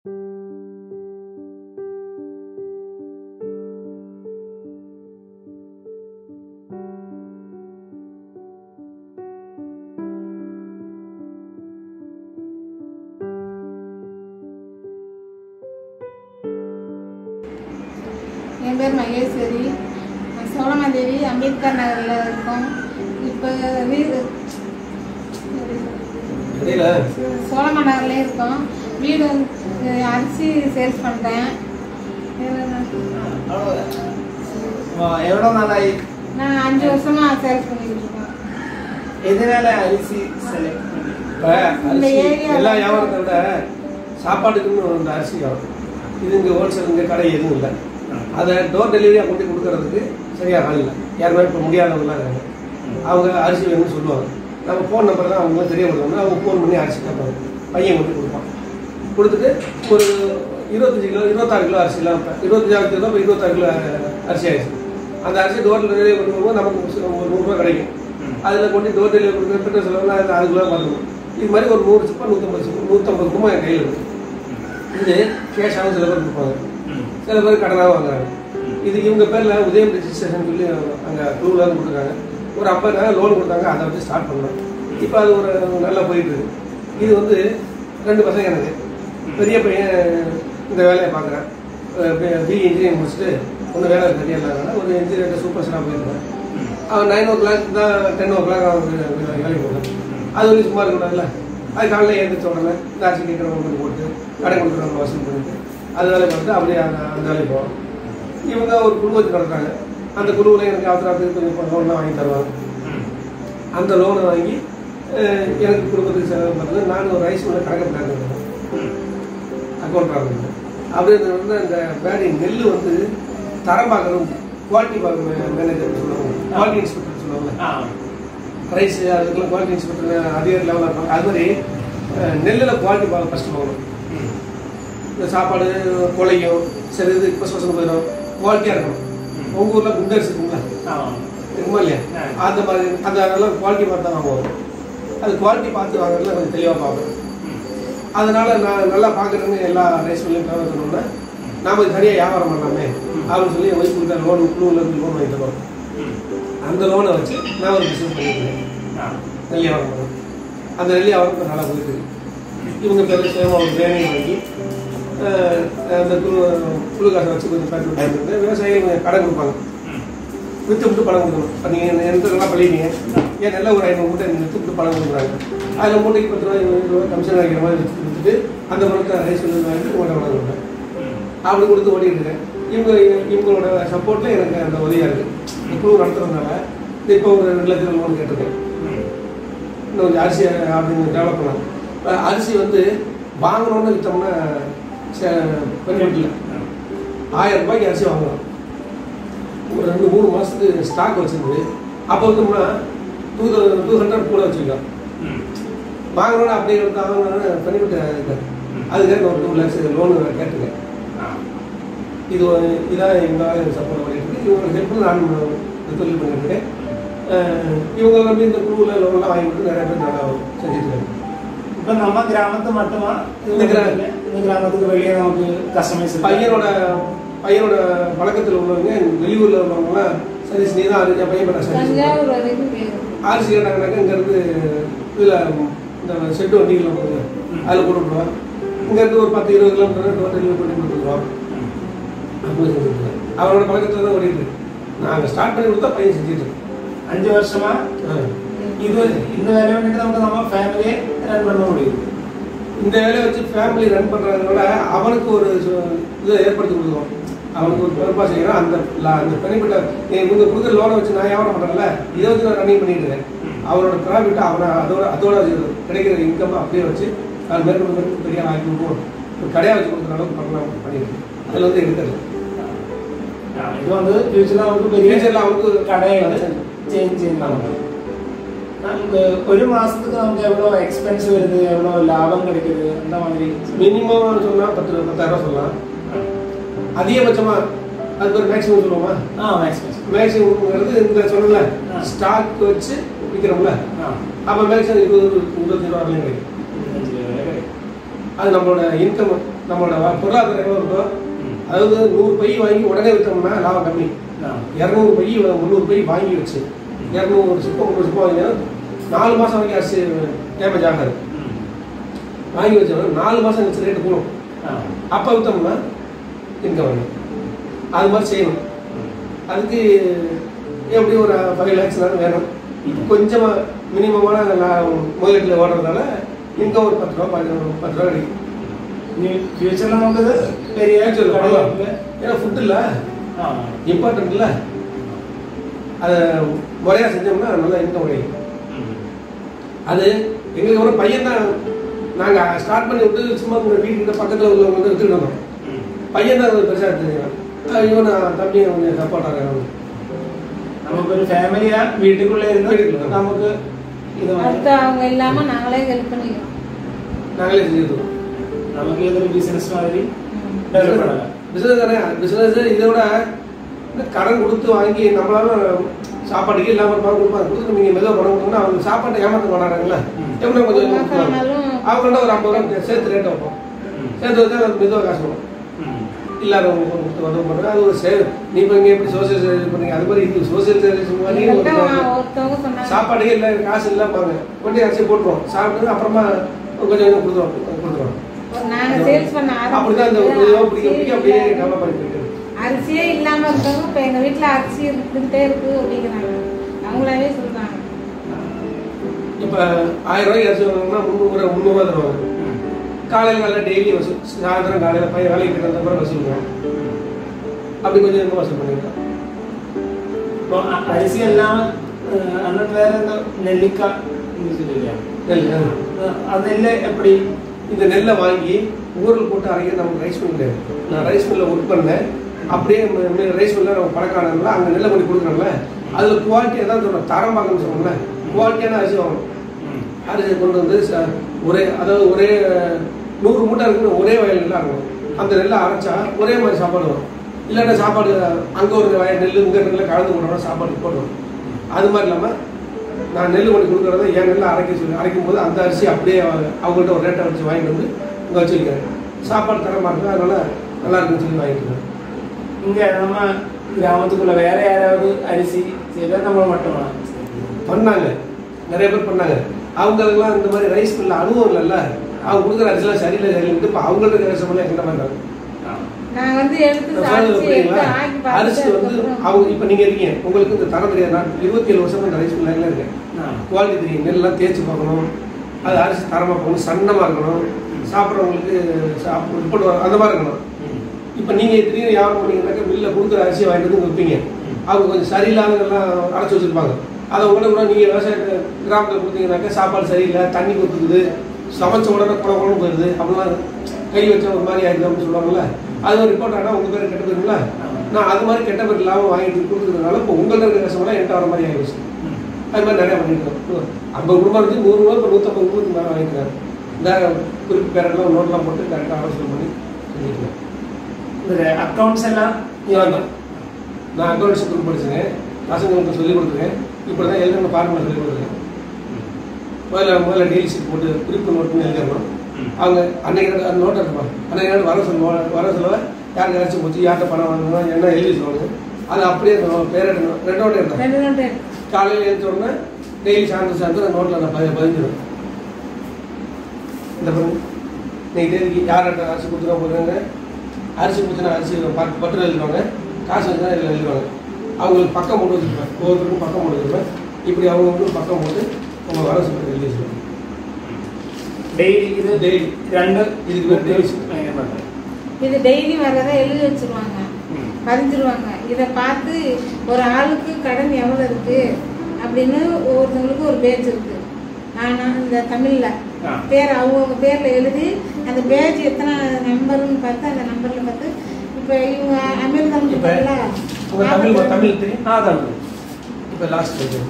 என் பேர் மகேஸ்வரி நான் சோழமாதேவி அம்பேத்கர் நகரில் இருக்கோம் இப்போ வீடு இடையில சோழமா நகர்லேயே இருக்கோம் வீடு வந்து அரிசி சேல்ஸ் பண்ணுறேன் எவ்வளோ நாளாയി நான் அஞ்சு வருஷமாக சேல்ஸ் பண்ணிக்கிட்டு இருக்கேன் எதனால அரிசி செலக்ட் பண்ணி இப்போ இந்த அரிசி area எல்லா ல- வியாபாரத்தை விட சாப்பாட்டுக்குன்னு ஒரு அரிசி வியாபாரம் இது இங்கே ஹோல்சேல் இங்கே கடை எதுவும் இல்லை அதை டோர் டெலிவரியாக கொண்டு கொடுக்கறதுக்கு சரியாக ஆள் இல்லை யாருமே இப்போ முடியாதவங்களாம் இருக்காங்க அவங்க அரிசி வேணும்னு சொல்லுவாங்க நம்ம ஃபோன் நம்பர் தான் அவங்க தெரியப்படுவாங்க அவங்க ஃபோன் பண்ணி அரிசி கேட்பாங்க பையன் கொண்டு கொடுப்பான் கொடுத்துட்டு ஒரு இருபத்தஞ்சு கிலோ இருபத்தாறு கிலோ அரிசிலாம் இப்போ இருபத்தஞ்சாயிரத்து கிலோ இப்போ இருபத்தாறு கிலோ அரிசி ஆயிடுச்சு அந்த அரிசி டோர் டெலிவரி கொண்டு போகும்போது நமக்கு ஒரு நூறுரூவா கிடைக்கும் அதில் கொண்டு டோர் டெலிவரி கொடுக்குற பெட்ரோல் செலவுலாம் அது அதுக்குள்ளே பார்த்துக்கணும் இது மாதிரி ஒரு நூறு சிப்பா நூற்றம்பது சிப்பா நூற்றம்பது கும்பம் என் கையில் இருக்குது இது கேஷாகவும் சில பேர் கொடுப்பாங்க சில பேர் கடனாக வாங்குறாங்க இது இவங்க பேரில் உதயம் ரிஜிஸ்ட்ரேஷன் சொல்லி அங்கே டூவில் கொடுத்துருக்காங்க ஒரு ஐம்பதாயிரம் லோன் கொடுத்தாங்க அதை வச்சு ஸ்டார்ட் பண்ணோம் இப்போ அது ஒரு நல்லா போயிட்டு இருக்கு இது வந்து ரெண்டு பசங்க எனக்கு பெரிய பையன் இந்த வேலையை பார்க்குறேன் பி இன்ஜினியரிங் முடிச்சுட்டு ஒன்றும் வேலை சரியா இல்லாதனால ஒரு இன்ஜினியர் சூப்பர் ஸ்டாராக போயிருக்கேன் அவன் நைன் ஓ கிளாக் தான் டென் ஓ கிளாக் அவன் வே- வேலைக்கு போகணும் அது வந்து சும்மா இருக்கக்கூடாதுல்ல அது காலையில் எழுந்திரிச்ச உடனே இந்த அரிசி கேட்குறவங்க கொண்டு போட்டு கடை கொடுக்குறவங்க வசூல் பண்ணிட்டு அது வேலையை பார்த்து அப்படியே அந்த அந்த வேலைக்கு போவோம் இவங்க ஒரு குழு வச்சு நடத்துறாங்க அந்த குழுவில் எனக்கு அவசரத்துக்கு கொஞ்சம் லோன்லாம் வாங்கி தருவாங்க அந்த லோனை வாங்கி அஹ், எனக்கு குடும்பத்துக்கு செலவு பண்ணுறது நான் ஒரு ரைஸ் மில்ல கணக்கு பண்ணாங்க அக்கௌண்ட் இருந்தேன் அப்படி வந்து அந்த பேடி நெல் வந்து தரம் பார்க்கணும் குவாலிட்டி பார்க்கணும் மேனேஜர் சொல்லுவாங்க குவாலிட்டி இன்ஸ்பெக்டர் சொல்லுவாங்க ஆ ரைஸ் அதுக்கெல்லாம் குவாலிட்டி இன்ஸ்பெக்டர் அதிக லெவலில் இருப்பாங்க அது மாதிரி அஹ், நெல்லில் குவாலிட்டி பார்க்க ஃபஸ்ட்டு பார்க்கணும் இந்த சாப்பாடு கொலையும் சரி இது இப்போ சொசம் போயிடும் குவாலிட்டியாக இருக்கணும் உங்கள் ஊரில் குண்டர்ஸ் இருக்குங்களா ஆமாம் இருக்குமா இல்லையா ஆ. அந்த மாதிரி அந்த அதெல்லாம் குவாலிட்டி பார்த்து தான் வாங்குவோம் அது குவாலிட்டி பார்த்து வாங்குறதுல கொஞ்சம் தெளிவாக பார்ப்போம் அதனால நான் நல்லா பார்க்குறேன்னு எல்லா ரைஸ் மில்லையும் தவிர சொன்னோம்னா நாம இது தனியாக வியாபாரம் பண்ணலாமே அப்படின்னு சொல்லி என் ஒய்ஃப் கொடுத்த லோன் குழுவில் இருந்து லோன் வாங்கி தருவோம் அந்த லோனை வச்சு நான் ஒரு பிஸ்னஸ் பண்ணியிருக்கேன் நெல் வியாபாரம் பண்ணேன் அந்த நெல் வியாபாரம் இப்போ நல்லா போயிட்டு இருக்கு. இவங்க பேர் சேமா ஒரு வேனை வாங்கி அஹ், அந்த குழு குழு காசை வச்சு கொஞ்சம் பேட்டு பண்ணிட்டு விவசாயிகள் கடன் கொடுப்பாங்க வித்து விட்டு பணம் கொடுக்கணும் இப்போ நீங்கள் எந்த நல்லா பண்ணிட்டீங்க ஏன் நல்ல ஒரு ஐநூறு மூட்டை நீங்கள் வித்து விட்டு பணம் கொடுக்குறாங்க அதில் மூட்டைக்கு பத்து ரூபாய் இருபது ரூபாய் கமிஷன் வாங்கிற மாதிரி வித்து வித்துட்டு அந்த பணத்தை ரைஸ் மில் வாங்கிட்டு உங்கள்கிட்ட பணம் கொடுப்பேன் அப்படி கொடுத்து ஓடிட்டு இருக்கேன் இவங்க இவங்களோட சப்போர்ட்டில் எனக்கு அந்த உதவியாக இருக்குது இந்த குழு நடத்துறதுனால இப்போ ஒரு ரெண்டு லட்சம் லோன் கேட்டிருக்கேன் இன்னும் கொஞ்சம் அரிசி அப்படின்னு டெவலப் பண்ணலாம் இப்போ அரிசி வந்து வாங்கணும்னு விற்றோம்னா பெருமட்டில் ஆயிரம் ரூபாய்க்கு அரிசி வாங்கலாம் ஒரு ரெண்டு மூணு மாதத்துக்கு ஸ்டாக் வச்சிருந்து அப்போ விற்றோம்னா டூ டூ ஹண்ட்ரட் கூட வச்சுக்கலாம் வாங்கணும்னு அப்படியே வந்து வாங்கணும்னு பெனிஃபிட் இருக்காது அதுக்காக ஒரு டூ லேக்ஸ் லோனு கேட்டுருக்கேன் இது ஒரு இதான் இவங்களால சப்போர்ட் பண்ணிட்டு இருக்கு இவங்க ஹெல்ப் நான் இந்த தொழில் பண்ணிட்டு இருக்கேன் அஹ் இவங்க வந்து இந்த குழுவில் லோன்லாம் வாங்கி கொடுத்து நிறைய பேர் நல்லா செஞ்சுட்டு இருக்காங்க இப்போ நம்ம கிராமத்து மட்டுமா இந்த கிரா- இந்த கிராமத்துக்கு வெளியே நமக்கு கஸ்டமைஸ் பையனோட பையனோட பழக்கத்தில் உள்ளவங்க வெளியூரில் உள்ளவங்கலாம் சரி நீ தான் அறிஞ்ச பையன் பண்ண சரி தஞ்சாவூர் வரைக்கும் போயிடும் ஆர்சி கேட்டாங்கனாக்கா இங்கேருந்து இதில் இந்த செட்டு வண்டிகளில் போகுது அதில் போட்டு விடுவான் இங்கேருந்து ஒரு பத்து இருபது கிலோமீட்டர் டோர் டெலிவரி பண்ணி கொடுத்துருவான் அப்படி செஞ்சுட்டு அவரோட பழக்கத்தில் தான் ஓடிட்டு இருக்கு. நாங்கள் ஸ்டார்ட் பண்ணி கொடுத்தா பையன் செஞ்சுட்டு இருக்கோம். அஞ்சு வருஷமா ஆ. இது இந்த வேலையை வந்துட்டு நமக்கு நம்ம ஃபேமிலியே ரன் பண்ண முடியும் இந்த வேலையை வச்சு ஃபேமிலி ரன் பண்ணுறத விட அவனுக்கு ஒரு சு- இதை ஏற்படுத்தி கொடுக்குறோம் அவனுக்கு ஒரு பொறுப்பாக செய்யணும் அந்த ல- அந்த பெனிஃபிட்டை இவங்க கொடுக்குற லோனை வச்சு நான் வியாபாரம் பண்ணுறேன்ல இதை வச்சு நான் ரன்னிங் பண்ணிட்டு இருக்கேன் அவனோட ப்ராஃபிட்டை அவனை அதோட அதோட கிடைக்கிற இன்கம் அப்படியே வச்சு அது மேற்கொண்டு மேற்கொண்டு பெரிய ஆக்கி கொடுப்போம் ஒரு கடையாக வச்சு கொடுக்குற அளவுக்கு பண்ணலாம் பண்ணிட்டு அதில் வந்து எடுக்கிறது இது வந்து ஃபியூச்சரில் நமக்கு பெரிய ஃபியூச்சரில் அவனுக்கு கடையை சேஞ்ச் ചെയ്യുന്നുണ്ട് നമുക്ക് ഒരു മാസத்துக்கு നമുക്ക് எவ்வளோ எக்ஸ்பென்ஸ் வருது எவ்வளோ லாபம் கிடைக்குது அந்த மாதிரி மினிமம் சொன்னால் பத்து பத்தாயிரம் சொல்லலாம் அதிகபட்சமாக அதுக்கு ஒரு மேக்ஸிமம் சொல்லுவோமா ஆ எக்ஸ்பென்ஸ் மேக்ஸிமம்ங்கிறது இந்த சொன்னல ஆ. ஸ்டாக் வச்சு விற்கிறோம்ல ஆ அப்போ மேக்ஸிமம் இருபது இருபத்தஞ்சு ரூபா வரையும் கிடைக்கும் அது நம்மளோட இன்கம் நம்மளோட வ- பொருளாதாரம் எவ்வளோ இருக்கோ அதாவது நூறு பை வாங்கி உடனே விற்றோம்னா லாபம் கம்மி இரநூறு பை முந்நூறு பை வாங்கி வச்சு இரநூறு சிப்பம் முந்நூறு சிப்பம் வாங்கினா நாலு மாதம் வரைக்கும் அரிசி டேமேஜ் ஆகாது வாங்கி வச்சோம்னா நாலு மாதம் கழிச்சு ரேட்டு போடும் அப்போ விற்றோம்னா இன்கம் வரும் அது மாதிரி செய்யணும் அதுக்கு எப்படி ஒரு ஃபைவ் லேக்ஸ்னாலும் வேணும் இப்போ கொஞ்சமாக மினிமமான முதலீட்டில் ஓடுறதுனால இன்கம் ஒரு பத்து ரூபா பதினொரு பத்து ரூபா கிடைக்கும் ഫ്യൂച്ചറിൽ നമുക്കത് പെരിയ Actually, കടകളൊക്കെ ஏன்னா ஃபுட் இல்லை ആ இம்பார்ட்டன்ட் இல்லை அதை முறையாக செஞ்சோம்னா நல்லா இன்கம் கிடைக்கும் அது எங்களுக்கு ஒரு பையன் தான் நாங்கள் ஸ்டார்ட் பண்ணி விட்டு சும்மா உங்கள் வீட்டுக்கிட்ட பக்கத்தில் உள்ளவங்க வந்து வித்துட்டு வந்தோம் பையன் தான் அது பெருசாக எடுத்துருக்கான் இவன் நான் தம்பி கொஞ்சம் சப்போர்ட்டாக இருக்கான் നമുക്കൊരു ഫാമിലിയാ വീട്ടിലുള്ള ഇരുന്ന് വീട്ടിലുള്ള. നമുക്ക് ഇത് அடுத்து அவங்க இல்லாம நாங்களே ஹெல்ப் பண்ணிக்கிறோம் நாங்களே செஞ்சுருக்கோம் നമുക്ക് ഇതൊരു ബിസിനസ് മാതിരി ഡെവലപ്പ് பண்ணலாம் பிசினஸ் தானே பிசினஸ் இதை விட இந்த கடன் கொடுத்து வாங்கி நம்மளால சாப்பாட்டுக்கு இல்லாம இருப்பாங்க கொடுப்பாங்க கொடுத்து நீங்க மெதுவாக பணம் கொடுத்தோம்னா அவங்க சாப்பாட்டை ஏமாத்த மாட்டாங்கல்ல எப்படி கொஞ்சம் கொஞ்சம் கொடுப்பாங்க. அவங்கள்ட்ட ஒரு ஐம்பது ரூபா சேர்த்து ரேட் வைப்போம் சேர்த்து வச்சா அது மெதுவாக காசு வரும் இல்லாதவங்க கொடுத்து உதவி பண்ணுறது அது ஒரு சேவ் நீ இப்போ இங்கே எப்படி சோசியல் சர்வீஸ் பண்ணீங்க அது மாதிரி இது சோசியல் சர்வீஸ் மாதிரி எங்கள்கிட்ட ஒரு ஒருத்தவங்க சொன்னாங்க சாப்பாடுக்கே இல்லை காசு இல்லாப்பாங்க கொண்டு அரிசி போட்டுருவோம் சாப்பிட்டு அப்புறமா கொஞ்சம் கொஞ்சம் கொடுத்துருவோம் கொடுத்துருவோம் ஒரு நாங்க சேல்ஸ் பண்ண அப்படிதான் இந்த ஆரம்பிச்சது உதவி பிடிக்க பிடிக்க அப்படியே அரிசியே டெவலப் பண்ணி போயிட்டு இருக்கு. அரிசியே இல்லாம இருக்கவங்க இப்ப எங்க வீட்டுல அரிசி இருந்துட்டே இருக்கு அப்படிங்கிறாங்க அவங்களாவே சொல்றாங்க இப்போ ஆயிரம் ரூபாய்க்கு அரிசி வாங்கணும்னா முந்நூறு முந்நூறுவா தருவாங்க காலையில் நல்லா டெய்லி வசூல் சாயந்தரம் காலையில் பையன் வேலைக்கு போயிட்டு வந்த அப்புறம் வசூல் பண்ணுவோம் அப்படி கொஞ்சம் கொஞ்சமாக வசூல் பண்ணிக்கலாம் അപ്പൊ അ- അരിസി എല്ലാം അന്നത്തെ വേറെ എന്തോ നെല്ലിക്ക എന്ന് വെച്ചിട്ടില്ലേ? நெல் நெல். ആ, ആ നെല്ല് എപ്പടി இந்த நெல்லை வாங்கி ஊரில் போட்டு அரைக்க நமக்கு ரைஸ் மில் கிடையாது நான் ரைஸ் மில்லில் ஒர்க் பண்ணேன் அப்படியே ரைஸ் மில்லில் நம்ம பழக்கானல அங்கே நெல்லை பண்ணி கொடுக்குறோம்ல அதில் குவாலிட்டி தான் சொல்கிறோம் தரம் பார்க்கணும்னு சொன்னோம்ல குவாலிட்டியான அரிசி வாங்கணும் அரிசி கொண்டு வந்து ச- ஒரே அதாவது ஒரே நூறு மூட்டை இருக்குன்னு ஒரே வயல் நெல்லாக இருக்கணும் அந்த நெல்லை அரைச்சா ஒரே மாதிரி சாப்பாடு வரும் இல்லைன்னா சாப்பாடு அங்கே ஒரு வயல் நெல் இங்கே நெல்லை கலந்து போட்டோம்னா சாப்பாடு போட்டுரும் அது மாதிரி இல்லாமல் நான் நெல் கொண்டு கொடுக்குறத என் நெல்லை அரைக்க சொல்லி அரைக்கும் போது அந்த அரிசி அப்படியே அவங்க- அவங்கள்ட்ட ஒரு ரேட்டை வச்சு வாங்கிட்டு வந்து இங்கே வச்சுருக்கேன் சாப்பாடு தரமாக இருக்கு அதனால நல்லா இருக்குன்னு சொல்லி வாங்கிட்டு இருக்கேன். இங்க நம்ம கிராமத்துக்குள்ள வேற யாராவது அரிசி செய்தா நம்ம மட்டுமா பண்ணாங்க நிறைய பேர் பண்ணாங்க அவங்களுக்குலாம் இந்த மாதிரி ரைஸ் மில்ல அனுபவம் இல்லைல்ல அவங்க கொடுக்குற அரிசிலாம் சரியில்லை சரியில்லை இப்போ அவங்கள்ட்ட கஷ்டமெல்லாம் எங்கிட்ட பண்ணுறாங்க நான் வந்து எடுத்து நான் அரிசி சொல்றது எடுத்து புரியுங்களா? ஆக்கி அரிசி பார்த்துட்டு வந்து அதுக்கப்புறம் அவங்க இப்போ நீங்கள் இருக்கீங்க உங்களுக்கு இந்த தரம் தெரியாது நான் இருபத்தி ஏழு வருஷமா இந்த ரைஸ் மில்லில் இருக்கேன் குவாலிட்டி தெரியும் நெல்லாம் தேய்ச்சி பார்க்கணும் அது அரிசி தரமாக போகணும் சன்னமாக இருக்கணும் சாப்பிட்றவங்களுக்கு சாப்பிட ரிப்போர்ட் வரும் அந்த மாதிரி இருக்கணும் இப்போ நீங்கள் திடீர்னு வியாபாரம் பண்ணீங்கன்னாக்கா மில்லில் கொடுக்குற அரிசியை வாங்கிட்டு வந்து விற்பீங்க அவங்க கொஞ்சம் சரியில்லாதவங்கெல்லாம் அடைச்சி வச்சிருப்பாங்க அதை உடனே கூட நீங்கள் விவசாயத்தை கிராமத்தில் கொடுத்தீங்கன்னாக்கா சாப்பாடு சரியில்லை தண்ணி கொத்துக்குது சமைச்ச உடனே குழ குழம்பு போயிடுது அப்படிலாம் கை வச்ச ஒரு மாதிரி ஆயிடுது அப்படின்னு சொல்லுவாங்கல்ல அது ஒரு ரிப்போர்ட் ஆனால் உங்கள் பேர் கெட்ட பேருங்களா நான் அது மாதிரி கெட்ட பேர் இல்லாமல் வாங்கிட்டு கொடுக்குறதுனால இப்போ உங்கள்ட்ட இருக்கிற கஷ்டமெல்லாம் என்கிட்ட வர மாதிரி ஆயிடுச்சு அது மாதிரி நிறையா பண்ணியிருக்கோம் ஐம்பது குடும்பம் இருந்து நூறு ரூபா இப்போ நூற்றம்பது ரூபாய்க்கு மேலே வாங்கிக்கிறாங்க இந்த குறிப்பு பேரெல்லாம் நோட்லாம் போட்டு கரெக்டாக ஆலோசனை பண்ணி செஞ்சுக்கலாம் அக்கௌண்ட்ஸ் எல்லாம் இவன் தான் நான் அக்கௌண்ட்ஸ் குரூப் படிச்சேன் பசங்களுக்கு சொல்லிக் கொடுத்துருக்கேன் இப்படி தான் எழுதுன ஃபார்முலா சொல்லிக் கொடுத்துருக்கேன் முதல்ல முதல்ல டெய்லி ஷீட் போட்டு குறிப்பு நோட் பண்ணி எழுதிடணும் அவங்க அன்னைக்கு அந்த நோட்டை இருப்பாங்க அன்னைக்கு நாள் வர சொல்லுவாங்க வர சொல்ல யாருக்கு ஏதாச்சும் போச்சு யார்கிட்ட பணம் வாங்கணும் என்ன எழுதி சொல்லுவாங்க அது அப்படியே பேர் எடுக்கணும் ரெண்டு நோட்டு எடுத்தேன் ரெண்டு நோட்டு காலையில் எழுந்த உடனே டெய்லி சாயந்தரம் சாயந்தரம் அந்த நோட்டில் நான் பதி பதிஞ்சிடும் இந்த பாருங்க இன்னைக்கு தேதிக்கு யார்கிட்ட அரிசி கொடுத்துருவா போகிறாங்க அரிசி கொடுத்துனா அரிசி பத்து பட்டு எழுதுவாங்க காசு வந்து இதில் எழுதுவாங்க அவங்களுக்கு பக்கம் போட்டு வச்சுருப்பேன் ஒவ்வொருத்தருக்கும் பக்கம் போட்டு வச்சுருப்பேன் இப்படி அவங்களுக்கு பக்கம் போட்டு உங்கள் வர சொல்லி எழுதி வச்சுருவாங்க ഡെയിലി ഇത് Daily. രണ്ട് இதுக்கு பேர் daily. ഭയങ്കര പണ്ട്. இது டெய்லி வர்றதை எழுதி வச்சிருவாங்க ഉം. பதிஞ்சிருவாங்க இதை பார்த்து ஒரு ஆளுக்கு கடன் எவ்வளோ இருக்கு அப்படின்னு ஒவ்வொருத்தவங்களுக்கு ஒரு பேஜ் இருக்கு ஆனா இந்த தமிழ்ல ஆ. பேர் அவங்கவுங்க பேர்ல எழுதி அந்த பேஜ் எத்தனை நம்பர்னு பார்த்து அந்த நம்பர்ல பார்த்து இப்போ இவங்க அமீர் தமிழ் இப்ப உங்கள் தமிழ் தமிழ் தெரியும் ആ തന്നു இப்போ லாஸ்ட் பேஜ்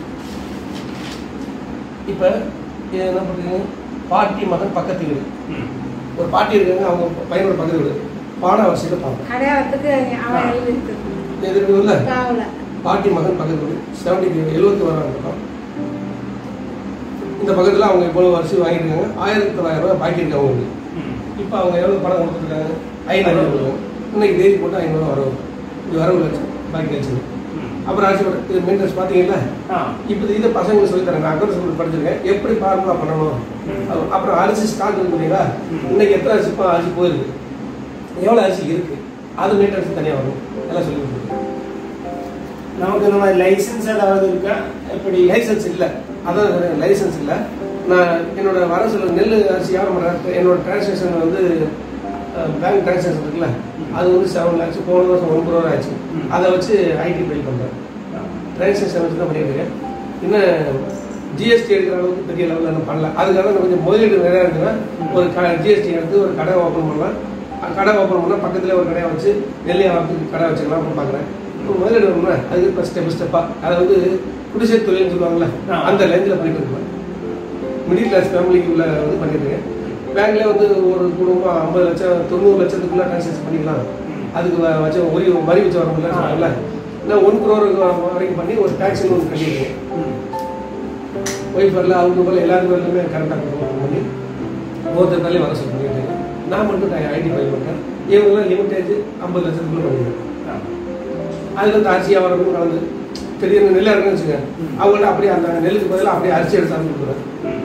இப்போ இது என்ன பண்ணுறீங்க பாட்டி மகன் பக்கத்து வீடு ஒரு பாட்டி இருக்காங்க அவங்க பையனோட பக்கத்து வீடு பாட வரிசையில் பார்ப்போம் அடையாளத்துக்கு அவன் எழுதி இருக்கு எதுக்கு இல்லை காவல பாட்டி மகன் பக்கத்து வீடு செவன்டி எழுபத்தி வராங்க பக்கம் இந்த பக்கத்தில் அவங்க இவ்வளோ வரிசை வாங்கியிருக்காங்க ஆயிரத்தி தொள்ளாயிரம் ரூபாய் பாக்கி இருக்கு அவங்களுக்கு இப்போ அவங்க எவ்வளோ பணம் கொடுத்துருக்காங்க ஐநூறுரூவா கொடுக்கும் இன்னைக்கு தேதி போட்டு ஐநூறுரூவா வரும் இது வரவு லட்சம் பாக்கி லட்சம் அப்புறம் அரிசி போட்டு இது மெயின்டெனன்ஸ் பார்த்தீங்களா ஆ இப்போ இதை பசங்களுக்கு சொல்லி தரேன் நான் அக்கௌண்ட் ஸ்கூல் படிச்சிருக்கேன் எப்படி ஃபார்முலா பண்ணணும் அப்புறம் அப்புறம் அரிசி ஸ்டாக் இருக்கு இல்லைங்களா இன்னைக்கு எத்தனை அரிசி போ- அரிசி போயிருக்கு எவ்வளோ அரிசி இருக்கு அது மெயின்டெனன்ஸ் தனியாக வரும் எல்லாம் சொல்லி கொடுத்துருக்கேன் நமக்கு இந்த மாதிரி லைசன்ஸ் ஏதாவது இருக்கா எப்படி லைசன்ஸ் இல்லை அதான் லைசன்ஸ் இல்லை நான் என்னோட வர சொல்ல நெல் அரிசி வியாபாரம் பண்ணுறேன் என்னோட டிரான்சாக்ஷன் வந்து பேங்க் டிரான்சாக்ஷன் இருக்குல்ல அது வந்து செவன் லேக்ஸ் போன வருஷம் ஒன்பது ரூபா ஆச்சு ம். அதை வச்சு ஐடி பே பண்ணுறேன் டிரான்சாக்ஷன் வச்சு தான் பண்ணிட்டு இருக்கேன் இன்னும் ஜிஎஸ்டி எடுக்கிற அளவுக்கு பெரிய லெவலில் இன்னும் பண்ணல அதுக்காக நான் கொஞ்சம் முதலீடு நிறையா இருக்குன்னா ஒரு க ஜிஎஸ்டி எடுத்து ஒரு கடை ஓப்பன் பண்ணலாம் அஹ் கடை ஓப்பன் பண்ணால் பக்கத்துல ஒரு கடையை வச்சு நெல் வியாபாரத்துக்கு கடை வச்சுக்கலாம் அப்படின்னு பார்க்குறேன் இப்போ முதலீடு வேணும்னா அதுக்கு இப்போ ஸ்டெப் ஸ்டெப்பாக அதை வந்து குடிசை தொழில்னு சொல்லுவாங்கல்ல ஆ. அந்த லேஞ்சில் போயிட்டு இருக்கேன் மிடில் கிளாஸ் ஃபேமிலிக்கு உள்ள இது பண்ணிட்டு இருக்கேன் பேங்க்ல வந்து ஒரு குடும்பம் ஐம்பது லட்சம் தொண்ணூறு லட்சத்துக்குள்ள டிரான்சாக்ஷன் பண்ணிக்கலாம் அதுக்கு வ- வச்ச வரி வரி வச்சு வர முடியல சொன்னாங்கல்ல நான் ஒன் குரோருக்கு வரைக்கும் பண்ணி ஒரு டேக்ஸ் ஒன்று கட்டியிருக்கேன் ம். ஒய்ஃப் வரல அவங்க போல எல்லாரும் பேர்லையுமே கரெக்டாக கொடுக்கணும் பண்ணி ஒருத்தர் பேர்லையும் வர சொல்லி பண்ணிட்டு இருக்கேன் நான் மட்டும் ஐடி ஃபைல் பண்ணேன் இவங்கெல்லாம் லிமிட்டேஜ் ஐம்பது லட்சத்துக்குள்ள பண்ணிக்கிறேன் ஆ. அதுல இருந்து அரிசி வியாபாரம் கலந்து திடீர்னு நெல் இருக்குன்னு வச்சுக்கோங்க ம். அவங்கள்ட்ட அப்படியே அந்த நெல்லுக்கு பதிலாக அப்படியே அரிசி எடுத்து சாமி கொடுக்குறேன் ம்.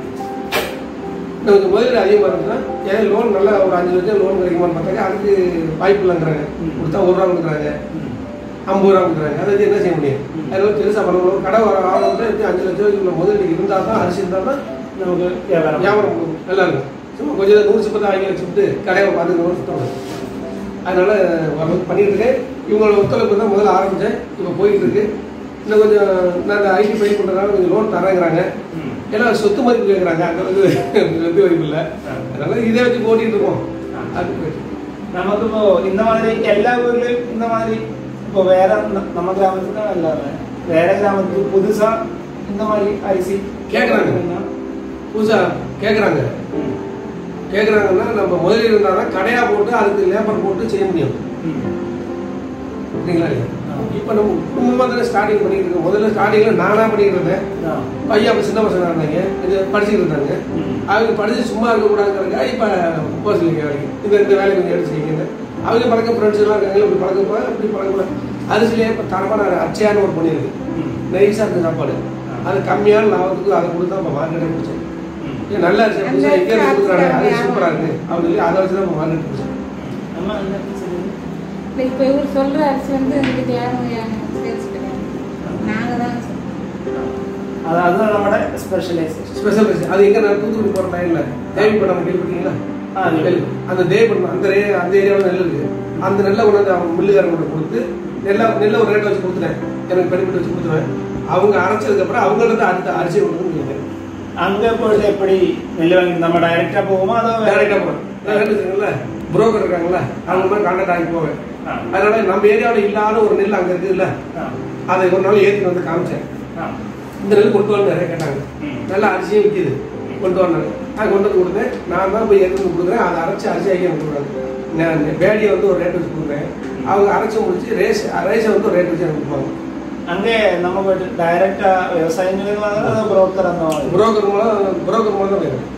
நமக்கு முதலீடு அதிகமாக இருந்துச்சுன்னா ஏன் லோன் நல்லா ஒரு அஞ்சு லட்சம் லோன் கிடைக்குமான்னு பார்த்தாக்க அதுக்கு வாய்ப்பு இல்லைங்கிறாங்க ம். கொடுத்தா ஒரு ரூபா கொடுக்குறாங்க ம். ஐம்பது ரூபா கொடுக்குறாங்க அதை வச்சு என்ன செய்ய முடியும் ம். அதில் பெருசாக பண்ண முடியும் கடை வர ஆரம்பிச்சா இப்படி அஞ்சு லட்சம் ரூபாய்க்குள்ள முதலீடு இருந்தால் தான் அரிசி இருந்தால் தான் நமக்கு வியாபாரம் வியாபாரம் போகும். நல்லா இருக்கும் சும்மா கொஞ்சம் நூறு சிப்பத்தை வாங்கி வச்சுட்டு கடையை பார்த்து நூறு சுத்தம் அதனால வர- பண்ணிட்டு இருக்கேன் இவங்களோட ஒத்துழைப்பு தான் முதல்ல ஆரம்பிச்சேன் இப்போ போயிட்டு இருக்கு இன்னும் கொஞ்சம் நான் ஐடி ஃபைல் பண்ணுறதுனால கொஞ்சம் லோன் தரேங்கிறாங்க ம். எல்லாம் சொத்து மதிப்பு கேட்குறாங்க அந்த அளவுக்கு சொத்து மதிப்பு இல்லை அதனால இதை வச்சு ஓட்டிட்டு இருக்கோம் அது போயிட்டு இருக்கு. நமக்கு இப்போ இந்த மாதிரி எல்லா ஊர்லயும் இந்த மாதிரி இப்போ வேற ந- நம்ம கிராமத்துல தான் இல்லாம வேற கிராமத்துக்கு புதுசா இந்த மாதிரி அரிசி கேக்குறாங்க. புதுசாக கேட்குறாங்க ம். கேட்குறாங்கன்னா நம்ம முதலீடு இருந்தால் தான் கடையாக போட்டு அதுக்கு லேபர் போட்டு செய்ய முடியும் ம். சரிங்களா இல்லையா ஆ. இப்போ நம்ம குடும்பமாக தானே ஸ்டார்டிங் பண்ணிட்டு இருக்கோம் முதல்ல ஸ்டார்டிங்கில் நானாக பண்ணிட்டு இருந்தேன் ஆ. பையன் அப்போ சின்ன பசங்க இருந்தாங்க இது படிச்சுட்டு இருந்தாங்க ம். அவங்க படிச்சு சும்மா இருக்கக்கூடாதுங்கிறதுக்காக இப்போ போக சொல்லிங்க வேலைக்கு இந்த இந்த வேலையை கொஞ்சம் எடுத்து செய்யுங்க அவங்க பழக்கம் ஃப்ரெண்ட்ஸ் எல்லாம் இருக்காங்க இப்படி பழக்கம் போக இப்படி பழக்கம் அரிசிலேயே இப்போ தரமான அச்சையான ஒரு பண்ணியிருக்கு ம். நைஸாக இருக்க சாப்பாடு அது கம்மியான லாபத்துக்கு அதை கொடுத்து தான் இப்போ மார்க்கெட்டை பிடிச்சேன் ம். ஏன் நல்ல அரிசி அந்த புதுசாக எங்கே அரிசி கொடுக்குறாங்க அது அரிசி சூப்பராக இருக்கு அப்படின்னு சொல்லி அதை வச்சு தான் இப்போ மார்க்கெட் பிடிச்சேன் அம்மா என்ன சொல்லுங்க இல்லை இப்போ இவர் சொல்கிற அரிசி வந்து எங்ககிட்ட யாரும் சேல்ஸ் கிடையாது நாங்கள் தான் அது அதுதான் நம்மளோட ஸ்பெஷலைசேஷன் ஸ்பெஷல் ரைஸ் அது எங்க நான் தூத்துக்குடி போற லைன்ல தேவிப்படம் கேள்விப்பட்டீங்களா ஆ, கேள்வி. அந்த தேவிப்படம் அந்த ரே அந்த ஏரியாவில் நெல் இருக்கு அந்த நெல்லை கொண்டு வந்து அவங்க மில்லுக்காரங்க கொடுத்து நெல்லை நெல்லை ஒரு ரேட் வச்சு கொடுத்துட்டேன் எனக்கு பெனிஃபிட் வச்சு கொடுத்துருவேன் அவங்க அரைச்சதுக்கு அப்புறம் அவங்கள்ட்ட அடுத்த அரிசி கொண்டு வந்து அங்க போயிட்டு எப்படி நெல் வாங்கி நம்ம டைரக்டா போவோமா அதோ வேற டேரக்டா போறேன் நான் ரேட் வச்சுருக்கேன்ல புரோக்கர் இருக்காங்கல்ல அவங்க மாதிரி கான்டாக்ட் ஆகி போவேன் ஆ. அதனால நம்ம ஏரியாவில் இல்லாத ஒரு நெல் அங்க இருக்குதுல்ல ஆ. அதை ஒரு நாள் ஏற்றி வந்து காமிச்சேன் ஆ. இந்த நெல் கொண்டு வந்து நிறைய கேட்டாங்க ம். நல்லா அரிசியும் விற்கிது கொண்டு வந்தாங்க நான் கொண்டு வந்து கொடுத்தேன் நான் தான் போய் எடுத்து வந்து கொடுக்குறேன் அதை அரைச்சி அரிசி ஆக்கி எனக்கு கொடுக்குறாங்க நான் பேடியை வந்து ஒரு ரேட் வச்சு கொடுக்குறேன் அவங்க அரைச்சி முடிச்சு ரேஸ் ரைஸை வந்து ஒரு ரேட் வச்சு எனக்கு கொடுப்பாங்க அங்கே நம்ம போயிட்டு டைரக்டா விவசாயிகளுக்கு வாங்குறது அதோ புரோக்கர் அந்த மாதிரி புரோக்கர் மூலம் புரோக்கர் மூலம் தான் வேணும்